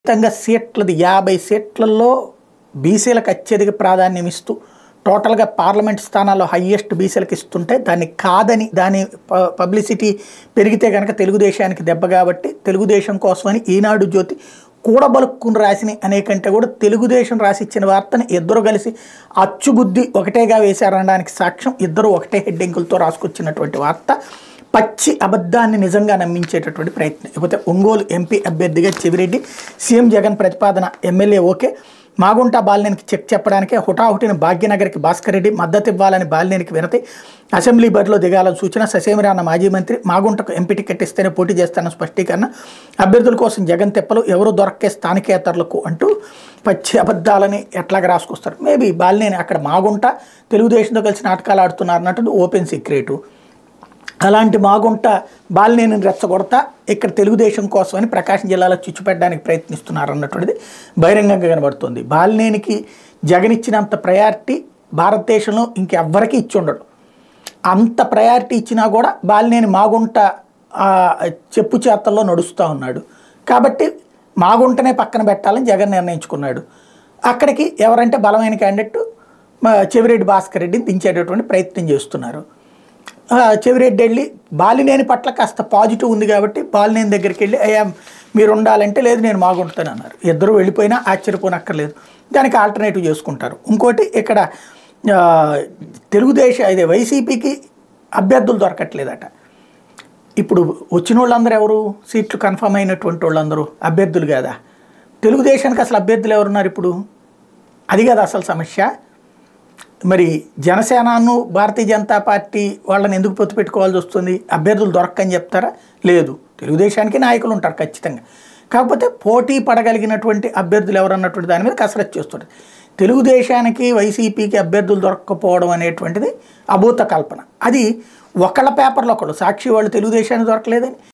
ఖచ్చితంగా సీట్లది యాభై సీట్లలో బీసీలకు అత్యధిక ప్రాధాన్యం ఇస్తూ టోటల్గా పార్లమెంట్ స్థానాల్లో హయ్యెస్ట్ బీసీలకు ఇస్తుంటే దాన్ని కాదని దాని ప- పబ్లిసిటీ పెరిగితే కనుక తెలుగుదేశానికి దెబ్బ కాబట్టి తెలుగుదేశం కోసమని ఈనాడు జ్యోతి కూడబలుక్కుని రాసిన అనేకంటే కూడా తెలుగుదేశం రాసిచ్చిన వార్తని ఇద్దరు కలిసి అచ్చుబుద్ధి ఒకటేగా వేశారనడానికి సాక్ష్యం ఇద్దరు ఒకటే హెడ్డింగులతో రాసుకొచ్చినటువంటి వార్త పచ్చి అబద్ధాన్ని నిజంగా నమ్మించేటటువంటి ప్రయత్నం ఇకపోతే ఒంగోలు ఎంపీ అభ్యర్థిగా చెవిరెడ్డి సీఎం జగన్ ప్రతిపాదన ఎమ్మెల్యే ఓకే మాగుంట బాలినేనికి చెక్ చెప్పడానికే హుటాహుటిన భాగ్యనగర్కి భాస్కర్ రెడ్డి మద్దతు ఇవ్వాలని బాలినేనికి వినతి అసెంబ్లీ బరిలో దిగాలని సూచన ససేమిరాన్న మాజీ మంత్రి మాగుంటకు ఎంపీ టికెట్ ఇస్తేనే పోటీ చేస్తానన్న స్పష్టీకరణ అభ్యర్థుల కోసం జగన్ తెప్పలు ఎవరు దొరక్కే స్థానికేతరులకు అంటూ పచ్చి అబద్ధాలని ఎట్లాగా రాసుకొస్తారు మేబీ బాలినేని అక్కడ మాగుంట తెలుగుదేశంతో కలిసి నాటకాలు ఆడుతున్నారు అన్నట్టు ఓపెన్ సీక్రెటు అలాంటి మాగుంట బాలినేని రెచ్చగొడతా ఇక్కడ తెలుగుదేశం కోసమని ప్రకాశం జిల్లాలో చిచ్చుపెట్టడానికి ప్రయత్నిస్తున్నారు అన్నటువంటిది బహిరంగంగా కనబడుతుంది బాలినేనికి జగన్ ఇచ్చినంత ప్రయారిటీ భారతదేశంలో ఇంకెవ్వరికీ ఇచ్చి ఉండడు అంత ప్రయారిటీ ఇచ్చినా కూడా బాలినేని మాగుంట ఆ, చెప్పు చేతల్లో నడుస్తూ ఉన్నాడు కాబట్టి మాగుంటనే పక్కన పెట్టాలని జగన్ నిర్ణయించుకున్నాడు అక్కడికి ఎవరంటే బలమైన క్యాండిడేట్ చెవిరెడ్డి భాస్కర్ రెడ్డిని దించేటటువంటి ప్రయత్నం చేస్తున్నారు ఆ, చెవిరెడ్డి వెళ్ళి బాలినేని పట్ల కాస్త పాజిటివ్ ఉంది కాబట్టి బాలినేని దగ్గరికి వెళ్ళి అయ్యా మీరు ఉండాలంటే లేదు నేను మాగుంటాను అన్నారు ఇద్దరు వెళ్ళిపోయినా ఆశ్చర్యపోనక్కర్లేదు దానికి ఆల్టర్నేటివ్ చేసుకుంటారు ఇంకోటి ఇక్కడ ఆ, తెలుగుదేశం అదే వైసీపీకి అభ్యర్థులు దొరకట్లేదట ఇప్పుడు వచ్చిన వాళ్ళందరూ ఎవరు సీట్లు కన్ఫర్మ్ అయినటువంటి వాళ్ళందరూ అభ్యర్థులు కదా తెలుగుదేశానికి అసలు అభ్యర్థులు ఎవరున్నారు ఇప్పుడు అది కదా అసలు సమస్య మరి జనసేనను భారతీయ జనతా పార్టీ వాళ్ళని ఎందుకు పొత్తు పెట్టుకోవాల్సి వస్తుంది అభ్యర్థులు దొరక్కని చెప్తారా లేదు తెలుగుదేశానికి నాయకులు ఉంటారు ఖచ్చితంగా కాకపోతే పోటీ పడగలిగినటువంటి అభ్యర్థులు ఎవరన్నటువంటి దాని మీద కసరత్తు చేస్తుంది తెలుగుదేశానికి వైసీపీకి అభ్యర్థులు దొరకకపోవడం అనేటువంటిది అభూత కల్పన అది ఒకళ్ళ పేపర్లో ఒకళ్ళు సాక్షి వాళ్ళు తెలుగుదేశానికి దొరకలేదని